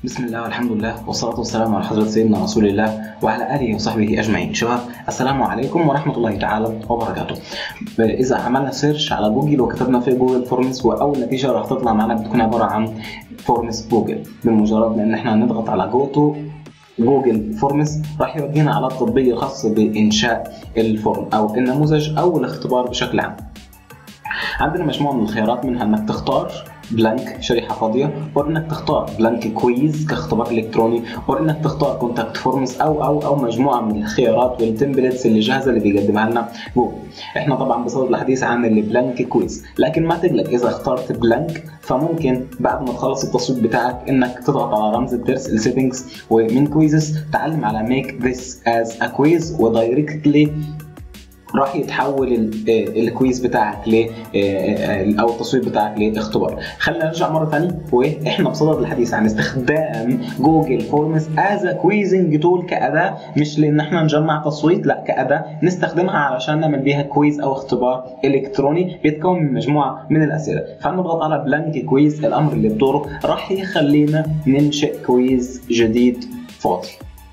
بسم الله والحمد لله والصلاة والسلام على حضرة سيدنا رسول الله وعلى آله وصحبه أجمعين شباب السلام عليكم ورحمة الله تعالى وبركاته إذا عملنا سيرش على جوجل وكتبنا في جوجل فورمز وأول نتيجة راح تطلع معنا بتكون عبارة عن فورمز جوجل بمجرد ما إن إحنا نضغط على جوتو جوجل فورمز راح يودينا على التطبيق الخاص بإنشاء الفورم أو النموذج أو الاختبار بشكل عام عندنا مجموعة من الخيارات منها إنك تختار بلانك شريحه فاضيه وانك تختار بلانك كويز كاختبار الكتروني وانك تختار كونتاكت فورمز او او او مجموعه من الخيارات والتمبلتس اللي جاهزه اللي بيقدمها لنا جوجل احنا طبعا بصدد الحديث عن البلانك كويز لكن ما تقلق اذا اخترت بلانك فممكن بعد ما تخلص التصويت بتاعك انك تضغط على رمز الترس السيتنجز ومن كويزز تعلم على ميك ذس از ا كويز ودايركتلي راح يتحول الكويز بتاعك ل او التصويت بتاعك لاختبار خلينا نرجع مره ثانيه واحنا بصدد الحديث عن استخدام جوجل فورمز از كويزنج تول كاداه مش لان احنا نجمع تصويت لا كاداه نستخدمها علشان نعمل بيها كويز او اختبار الكتروني بيتكون من مجموعه من الاسئله فنضغط على بلانك كويز الامر اللي بدوره راح يخلينا ننشئ كويز جديد فاضي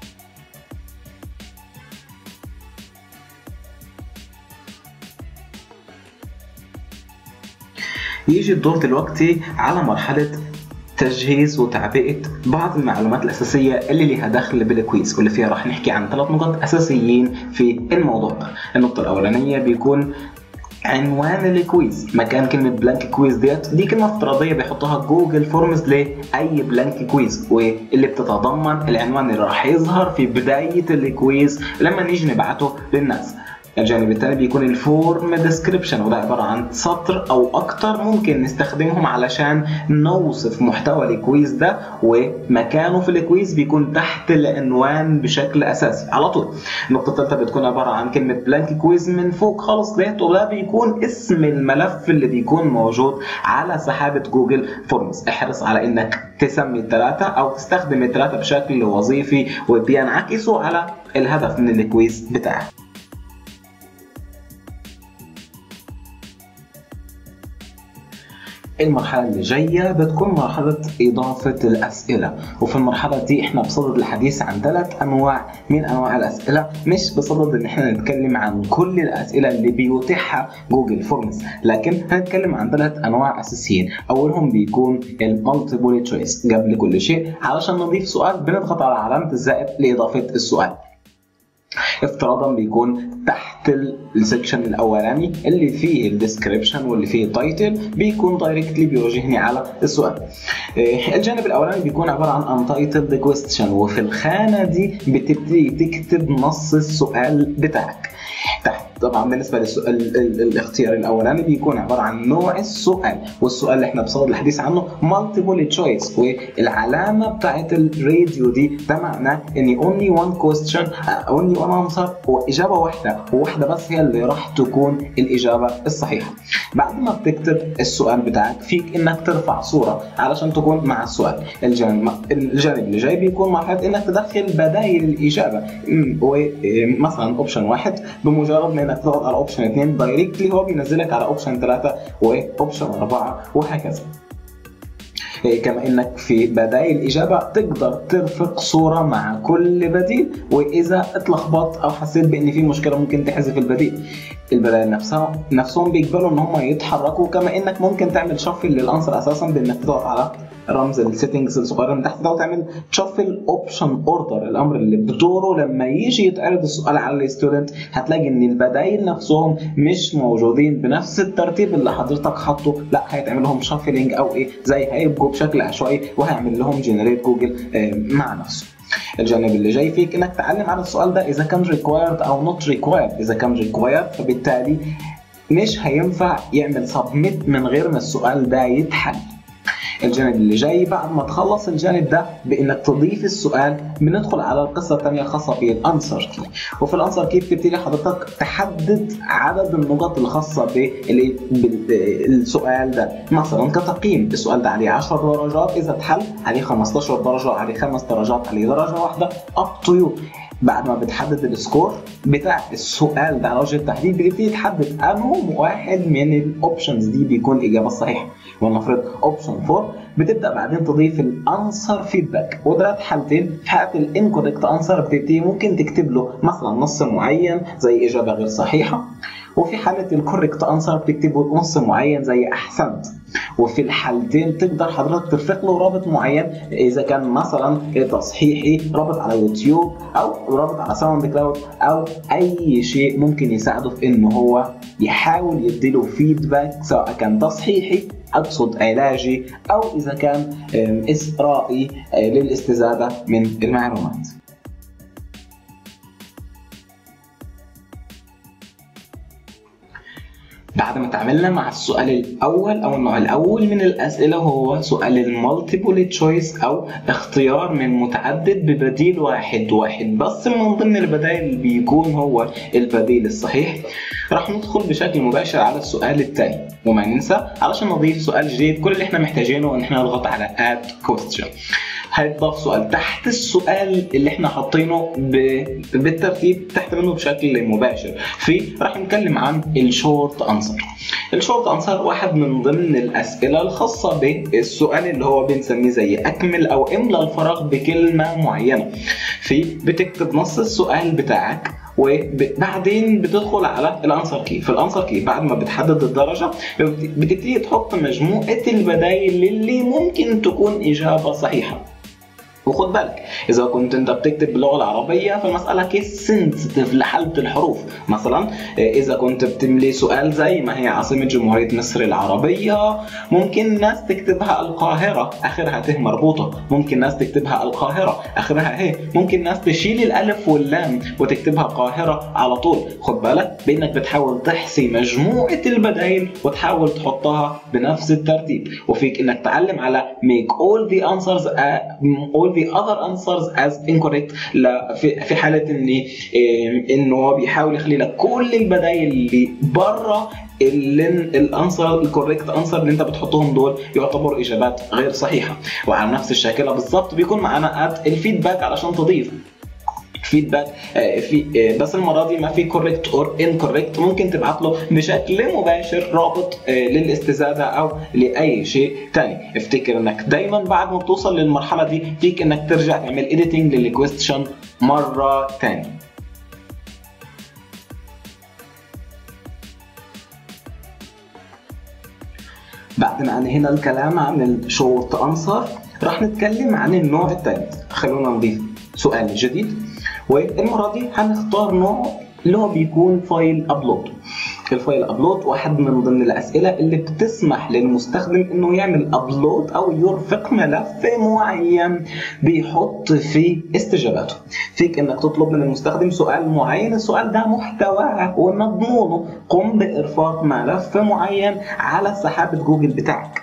يجي الدور دلوقتي على مرحلة تجهيز وتعبئة بعض المعلومات الأساسية اللي لها دخل بالكويز واللي فيها راح نحكي عن ثلاث نقط أساسيين في الموضوع ده النقطة الأولانية بيكون عنوان الكويز مكان كلمة بلانك كويز ديت دي كلمة افتراضية بيحطها جوجل فورمز لأي بلانك كويز واللي بتتضمن العنوان اللي راح يظهر في بداية الكويز لما نيجي نبعته للناس الجانب الثاني بيكون الفورم ديسكريبشن وده عباره عن سطر او اكتر ممكن نستخدمهم علشان نوصف محتوى الكويز ده ومكانه في الكويز بيكون تحت العنوان بشكل اساسي على طول النقطه الثالثه بتكون عباره عن كلمه بلانك كويز من فوق خالص ديت وده بيكون اسم الملف اللي بيكون موجود على سحابه جوجل فورمز احرص على انك تسمي الثلاثه او تستخدم الثلاثه بشكل وظيفي وبينعكسوا على الهدف من الكويز بتاعك المرحلة اللي جاية بتكون مرحلة إضافة الأسئلة وفي المرحلة دي إحنا بصدد الحديث عن ثلاث أنواع من أنواع الأسئلة مش بصدد إن إحنا نتكلم عن كل الأسئلة اللي بيتيحها جوجل فورمز لكن هنتكلم عن ثلاث أنواع أساسيين أولهم بيكون المالتيبل تشويس قبل كل شيء علشان نضيف سؤال بنضغط على علامة الزائد لإضافة السؤال افتراضا بيكون تحت السكشن الاولاني اللي فيه الديسكريبشن واللي فيه التايتل بيكون دايركتلي بيوجهني على السؤال الجانب الاولاني بيكون عباره عن untitled question وفي الخانه دي بتبتدي تكتب نص السؤال بتاعك تحت طبعا بالنسبه للسؤال الاختيار الاولاني بيكون عباره عن نوع السؤال والسؤال اللي احنا بصدد الحديث عنه مالتيبل تشويس والعلامه بتاعت الراديو دي ده معناه ان only one question only one answer واجابه واحده وواحده بس هي اللي راح تكون الاجابه الصحيحه بعد ما بتكتب السؤال بتاعك فيك انك ترفع صوره علشان تكون مع السؤال الجانب الجانب اللي جاي بيكون مرحله انك تدخل بدائل الاجابه ومثلا اوبشن واحد بمجرد ما انك تضغط على اوبشن 2 دايركتلي هو بينزلك على اوبشن 3 واوبشن 4 وهكذا كما انك في بدائل الاجابه تقدر ترفق صوره مع كل بديل واذا اتلخبطت او حسيت بان في مشكله ممكن تحذف البديل البدائل نفسها نفسهم بيقبلوا ان هم يتحركوا كما انك ممكن تعمل شفل للانسر اساسا بانك تضغط على رمز السيتنجز الصغيره من تحت ده وتعمل شفل اوبشن اوردر الامر اللي بدوره لما يجي يتعرض السؤال على الستودنت هتلاقي ان البدايل نفسهم مش موجودين بنفس الترتيب اللي حضرتك حاطه لا هيتعمل لهم شافلنج او ايه زي هيبقوا بشكل عشوائي وهيعمل لهم جنريت جوجل مع نفسه الجانب اللي جاي فيك انك تعلم على السؤال ده اذا كان ريكوايرد او نوت ريكوايرد اذا كان ريكوايرد فبالتالي مش هينفع يعمل سبميت من غير ما السؤال ده يتحل الجانب اللي جاي بعد ما تخلص الجانب ده بانك تضيف السؤال بندخل على القصه الثانيه الخاصه بالانسر كي وفي الانسر كي بتبتدي حضرتك تحدد عدد النقط الخاصه بالسؤال ده مثلا كتقييم السؤال ده عليه 10 درجات اذا اتحل عليه 15 درجه عليه 5 درجات عليه درجه واحده اب تو يو بعد ما بتحدد السكور بتاع السؤال ده على وجه التحديد بتبتدي تحدد انه واحد من الاوبشنز دي بيكون الاجابه الصحيحه ولنفرض اوبشن 4 بتبدا بعدين تضيف الانسر فيدباك وده حالتين في حاله الانكوريكت انسر بتبتدي ممكن تكتب له مثلا نص معين زي اجابه غير صحيحه وفي حاله الكوريكت انسر بتكتبه نص معين زي احسنت وفي الحالتين تقدر حضرتك ترفق له رابط معين اذا كان مثلا تصحيحي رابط على يوتيوب او رابط على ساوند كلاود او اي شيء ممكن يساعده في انه هو يحاول يديله فيدباك سواء كان تصحيحي اقصد علاجي او اذا كان اسرائي للاستزاده من المعلومات بعد ما تعاملنا مع السؤال الاول او النوع الاول من الاسئله هو سؤال المالتيبل تشويس او اختيار من متعدد ببديل واحد واحد بس من ضمن البدائل اللي بيكون هو البديل الصحيح راح ندخل بشكل مباشر على السؤال الثاني وما ننسى علشان نضيف سؤال جديد كل اللي احنا محتاجينه ان احنا نضغط على add question هيتضاف سؤال تحت السؤال اللي احنا حاطينه ب... بالترتيب تحت منه بشكل مباشر في راح نتكلم عن الشورت انسر الشورت انسر واحد من ضمن الاسئله الخاصه بالسؤال اللي هو بنسميه زي اكمل او املى الفراغ بكلمه معينه في بتكتب نص السؤال بتاعك وبعدين بتدخل على الانسر كي في الانسر كي بعد ما بتحدد الدرجه بتبتدي تحط مجموعه البدائل اللي ممكن تكون اجابه صحيحه وخد بالك اذا كنت انت بتكتب باللغه العربيه فالمساله كيس سنسيتيف لحاله الحروف مثلا اذا كنت بتملي سؤال زي ما هي عاصمه جمهوريه مصر العربيه ممكن ناس تكتبها القاهره اخرها ت مربوطه ممكن ناس تكتبها القاهره اخرها ه ممكن ناس تشيل الالف واللام وتكتبها قاهره على طول خد بالك بانك بتحاول تحصي مجموعه البدائل وتحاول تحطها بنفس الترتيب وفيك انك تعلم على make all the answers uh, all the other answers as incorrect في في حاله ان انه هو بيحاول يخلي لك كل البدائل اللي بره اللي الانسر الكوريكت انسر اللي انت بتحطهم دول يعتبروا اجابات غير صحيحه وعلى نفس الشاكله بالظبط بيكون معانا اد الفيدباك علشان تضيف فيدباك في بس المره دي ما في كوريكت اور انكوريكت ممكن تبعت له بشكل مباشر رابط للاستزاده او لاي شيء ثاني افتكر انك دايما بعد ما بتوصل للمرحله دي فيك انك ترجع تعمل اديتنج للكويستشن مره ثانيه بعد ما انهينا الكلام عن الشورت انسر راح نتكلم عن النوع الثاني خلونا نضيف سؤال جديد والمره دي هنختار نوع اللي هو بيكون فايل ابلود الفايل ابلود واحد من ضمن الاسئله اللي بتسمح للمستخدم انه يعمل ابلود او يرفق ملف معين بيحط فيه استجاباته فيك انك تطلب من المستخدم سؤال معين السؤال ده محتواه ومضمونه قم بارفاق ملف معين على سحابه جوجل بتاعك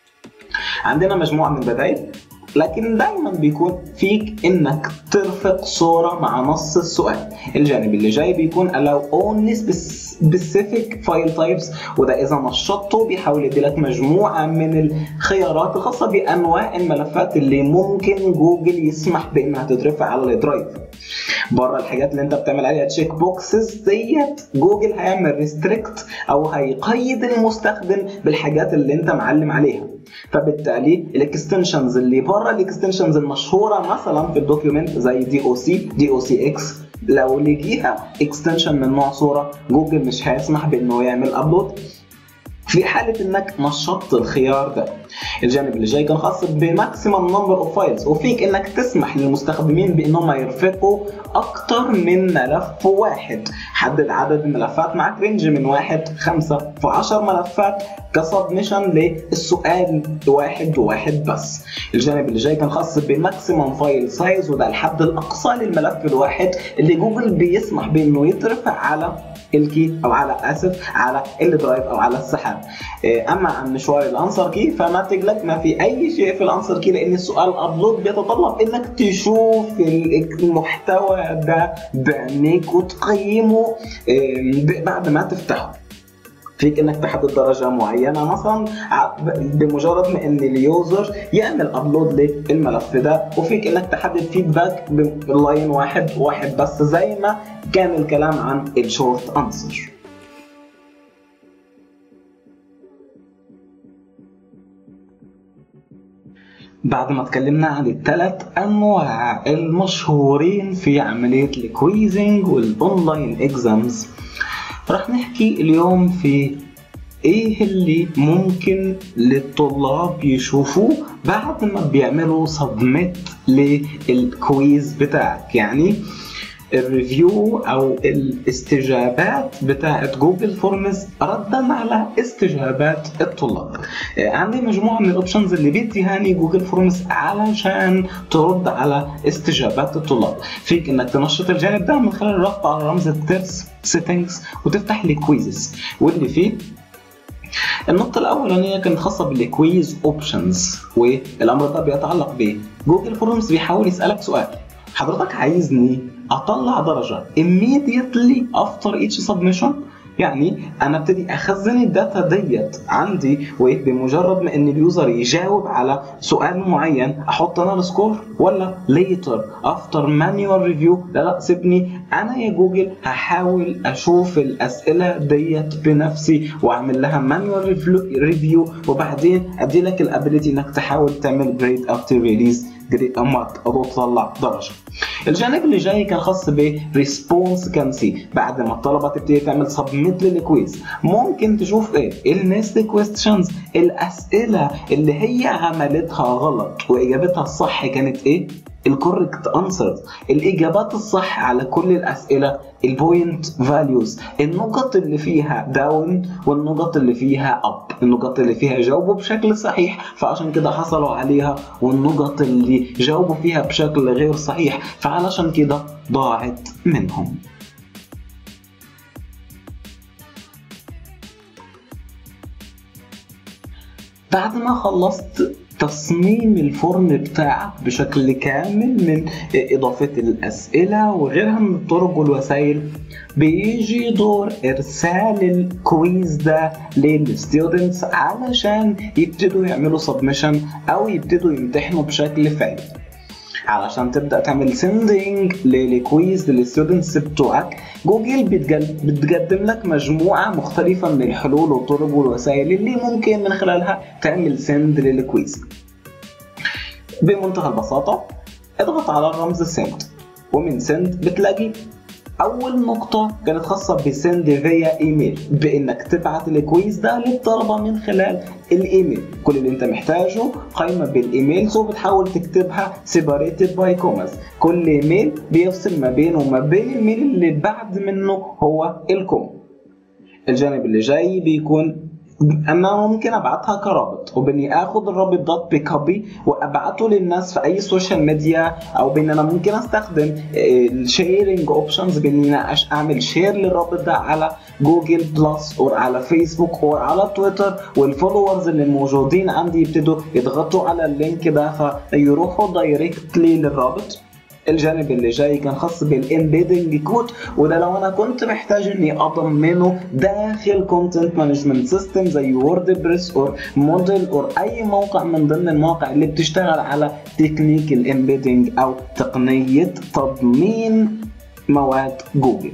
عندنا مجموعه من البدائل لكن دايما بيكون فيك انك ترفق صورة مع نص السؤال الجانب اللي جاي بيكون allow only specific file types وده اذا نشطته بيحاول يديلك مجموعة من الخيارات الخاصة بانواع الملفات اللي ممكن جوجل يسمح بانها تترفع على الدرايف بره الحاجات اللي انت بتعمل عليها تشيك بوكسز ديت جوجل هيعمل ريستريكت او هيقيد المستخدم بالحاجات اللي انت معلم عليها فبالتالي الاكستنشنز اللي بره الاكستنشنز المشهوره مثلا في الدوكيومنت زي دي او سي دي او سي اكس لو لقيها اكستنشن من نوع صوره جوجل مش هيسمح بانه يعمل ابلود في حالة انك نشطت الخيار ده الجانب اللي جاي كان خاص بماكسيمم نمبر اوف فايلز وفيك انك تسمح للمستخدمين بانهم يرفقوا اكتر من ملف واحد حدد عدد الملفات معك رينج من واحد خمسة في 10 ملفات كسبمشن للسؤال واحد واحد بس الجانب اللي جاي كان خاص بماكسيمم فايل سايز وده الحد الاقصى للملف الواحد اللي جوجل بيسمح بانه يترفع على الكي او على اسف على الدرايف او على السحاب اما عن مشوار الانسر كي فما تقلق ما في اي شيء في الانسر كي لان السؤال ابلود بيتطلب انك تشوف المحتوى ده بعينيك وتقيمه بعد ما تفتحه فيك انك تحدد درجه معينه مثلا بمجرد ما ان اليوزر يعمل ابلود للملف ده وفيك انك تحدد فيدباك بلاين واحد واحد بس زي ما كان الكلام عن الشورت انسر بعد ما اتكلمنا عن الثلاث انواع المشهورين في عمليه الكويزنج والاونلاين اكزامز راح نحكي اليوم في ايه اللي ممكن للطلاب يشوفوه بعد ما بيعملوا سبميت للكويز بتاعك يعني الريفيو او الاستجابات بتاعت جوجل فورمز ردا على استجابات الطلاب عندي مجموعه من الاوبشنز اللي بيديهاني جوجل فورمز علشان ترد على استجابات الطلاب فيك انك تنشط الجانب ده من خلال الضغط على رمز الترس سيتنجز وتفتح لي كويزز واللي فيه النقطة الأولانية كانت خاصة بالكويز اوبشنز والأمر ده بيتعلق ب جوجل فورمز بيحاول يسألك سؤال حضرتك عايزني اطلع درجه immediately after each submission يعني انا ابتدي اخزن الداتا ديت عندي وبمجرد ما ان اليوزر يجاوب على سؤال معين احط انا السكور ولا later after manual review لا لا سيبني انا يا جوجل هحاول اشوف الاسئله ديت بنفسي واعمل لها manual review وبعدين ادي لك الابيليتي انك تحاول تعمل جريد after release جريد مارك او تطلع درجه الجانب اللي جاي كان خاص بريسبونس كانسي بعد ما الطلبه تبتدي تعمل سبميت للكويز ممكن تشوف ايه النست كويستشنز الاسئله اللي هي عملتها غلط واجابتها الصح كانت ايه الكوركت انسرز الاجابات الصح على كل الاسئله البوينت فاليوز النقط اللي فيها داون والنقط اللي فيها اب النقط اللي فيها جاوبوا بشكل صحيح فعشان كده حصلوا عليها والنقط اللي جاوبوا فيها بشكل غير صحيح فعلشان كده ضاعت منهم بعد ما خلصت تصميم الفورم بتاعك بشكل كامل من إضافة الأسئلة وغيرها من الطرق والوسائل بيجي دور إرسال الكويز ده للستودنتس علشان يبتدوا يعملوا سبمشن أو يبتدوا يمتحنوا بشكل فعلي علشان تبدا تعمل سندنج للكويز للستودنتس بتوعك جوجل بتقدم لك مجموعه مختلفه من الحلول والطرق والوسائل اللي ممكن من خلالها تعمل سند للكويز بمنتهى البساطه اضغط على الرمز سند ومن سند بتلاقي اول نقطة كانت خاصة بسند فيا ايميل بانك تبعت الكويز ده للطلبة من خلال الايميل كل اللي انت محتاجه قائمة بالايميلز وبتحاول تكتبها separated by commas كل ايميل بيفصل ما بينه وما بين الميل اللي بعد منه هو الكوم الجانب اللي جاي بيكون انا ممكن ابعتها كرابط وباني اخد الرابط ده بكوبي وابعته للناس في اي سوشيال ميديا او بان انا ممكن استخدم الشيرنج اوبشنز باني انا اعمل شير للرابط ده على جوجل بلس او على فيسبوك او على تويتر والفولورز اللي موجودين عندي يبتدوا يضغطوا على اللينك ده فيروحوا دايركتلي للرابط الجانب اللي جاي كان خاص بالامبيدنج كود وده لو انا كنت محتاج اني اضمنه داخل كونتنت مانجمنت سيستم زي وورد بريس او موديل او اي موقع من ضمن المواقع اللي بتشتغل على تكنيك الامبيدنج او تقنيه تضمين مواد جوجل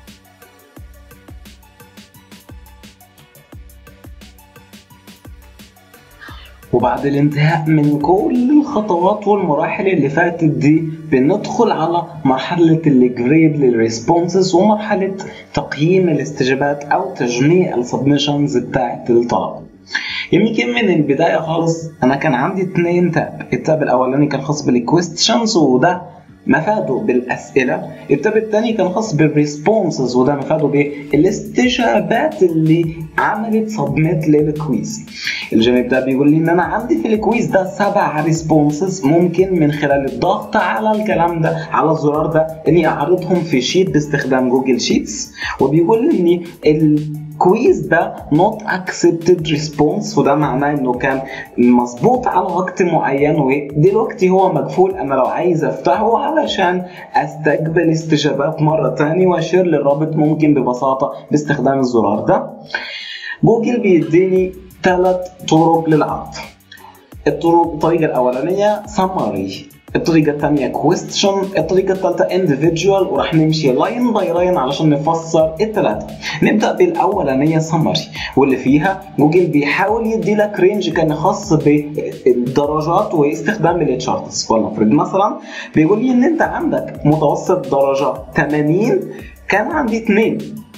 وبعد الانتهاء من كل الخطوات والمراحل اللي فاتت دي بندخل على مرحلة الجريد للريسبونسز ومرحلة تقييم الاستجابات أو تجميع السبمشنز بتاعت الطلبة يمكن من البداية خالص أنا كان عندي اتنين تاب التاب الأولاني كان خاص بالكويستشنز وده مفاده بالاسئله التاب الثاني كان خاص بالريسبونسز وده مفاده بالاستجابات اللي عملت سبميت للكويز الجانب ده بيقول لي ان انا عندي في الكويز ده سبع ريسبونسز ممكن من خلال الضغط على الكلام ده على الزرار ده اني اعرضهم في شيت باستخدام جوجل شيتس وبيقول لي الكويز ده not accepted response وده معناه انه كان مظبوط على وقت معين ودلوقتي هو مقفول انا لو عايز افتحه علشان استقبل استجابات مرة تانية واشير للرابط ممكن ببساطة باستخدام الزرار ده جوجل بيديني ثلاث طرق للعرض الطرق الطريقة الأولانية summary الطريقة الثانية question الطريقة الثالثة individual وراح نمشي لاين باي لاين علشان نفسر الثلاثة نبدأ بالأولانية summary واللي فيها جوجل بيحاول يدي لك رينج كان خاص بالدرجات واستخدام التشارتس ولنفرض مثلا بيقول لي ان انت عندك متوسط درجة 80 كان عندي 2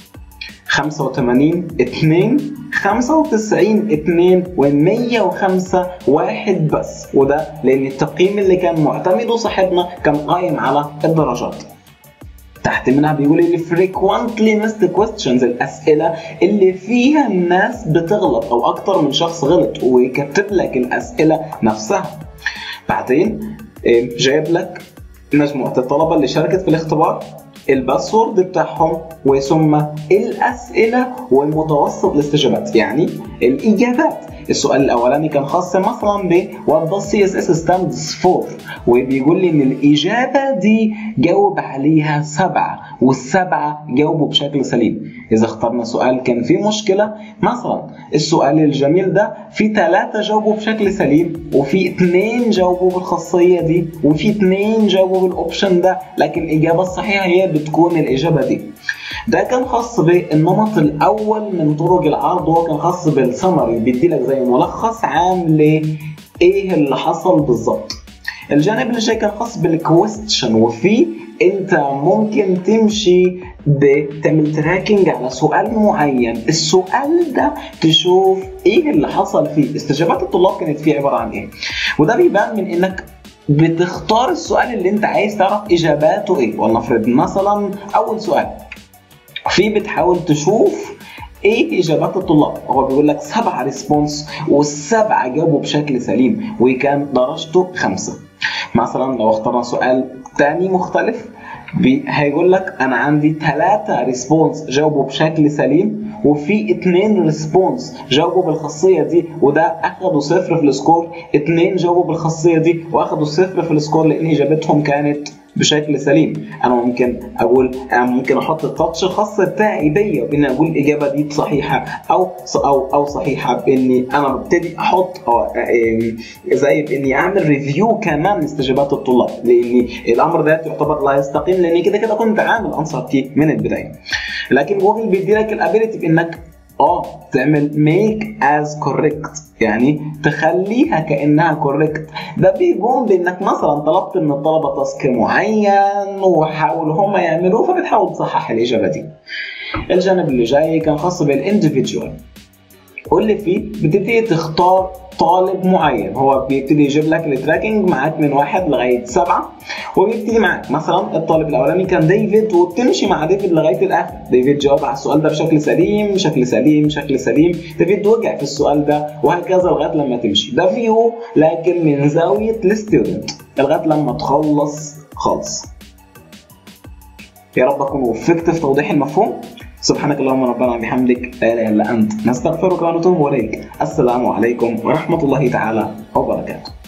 85 2 95 2 و105 واحد بس وده لان التقييم اللي كان معتمده صاحبنا كان قايم على الدرجات تحت منها بيقول لي frequently missed questions الاسئله اللي فيها الناس بتغلط او اكتر من شخص غلط ويكتب لك الاسئله نفسها بعدين جايب لك مجموعه الطلبه اللي شاركت في الاختبار الباسورد بتاعهم وثم الاسئله ومتوسط الاستجابات يعني الاجابات السؤال الاولاني كان خاص مثلا ب what does CSS stands for وبيقول لي ان الاجابه دي جاوب عليها سبعه والسبعه جاوبوا بشكل سليم اذا اخترنا سؤال كان فيه مشكله مثلا السؤال الجميل ده في ثلاثه جاوبوا بشكل سليم وفي اثنين جاوبوا بالخاصيه دي وفي اثنين جاوبوا بالاوبشن ده لكن الاجابه الصحيحه هي بتكون الاجابه دي ده كان خاص بالنمط الاول من طرق العرض وهو كان خاص بالسمري بيدي لك زي ملخص عام لايه اللي حصل بالظبط الجانب اللي جاي كان خاص بالكويستشن وفيه انت ممكن تمشي بتعمل تراكنج على سؤال معين السؤال ده تشوف ايه اللي حصل فيه استجابات الطلاب كانت فيه عباره عن ايه وده بيبان من انك بتختار السؤال اللي انت عايز تعرف اجاباته ايه ولنفرض مثلا اول سؤال في بتحاول تشوف ايه اجابات الطلاب هو بيقول لك سبعة ريسبونس والسبعة جاوبوا بشكل سليم وكان درجته خمسة مثلا لو اخترنا سؤال تاني مختلف هيقول لك انا عندي ثلاثة ريسبونس جاوبوا بشكل سليم وفي اثنين ريسبونس جاوبوا بالخاصية دي وده اخدوا صفر في السكور اثنين جاوبوا بالخاصية دي واخدوا صفر في السكور لان اجابتهم كانت بشكل سليم انا ممكن اقول أنا ممكن احط التاتش الخاص بتاعي بيا باني اقول الاجابه دي صحيحه او او او صحيحه باني انا ببتدي احط زي باني اعمل ريفيو كمان استجابات الطلاب لان الامر ده يعتبر لا يستقيم لاني كده كده كنت عامل انسر كي من البدايه لكن جوجل بيدي لك الابيلتي بانك اه تعمل make as correct يعني تخليها كانها كوريكت ده بيقوم بانك مثلا طلبت من الطلبه تاسك معين وحاولوا هم يعملوه فبتحاول تصحح الاجابه دي الجانب اللي جاي كان خاص بالاندفيديوال واللي فيه بتبتدي تختار طالب معين هو بيبتدي يجيب لك التراكنج معاك من واحد لغايه سبعه وبيبتدي معاك مثلا الطالب الاولاني كان ديفيد وبتمشي مع ديفيد لغايه الاخر ديفيد جاوب على السؤال ده بشكل سليم شكل سليم شكل سليم ديفيد وقع في السؤال ده وهكذا لغايه لما تمشي ده فيو لكن من زاويه الستودنت لغايه لما تخلص خالص يا رب اكون وفقت في توضيح المفهوم سبحانك اللهم ربنا وبحمدك لا اله الا انت نستغفرك ونتوب اليك السلام عليكم ورحمه الله تعالى وبركاته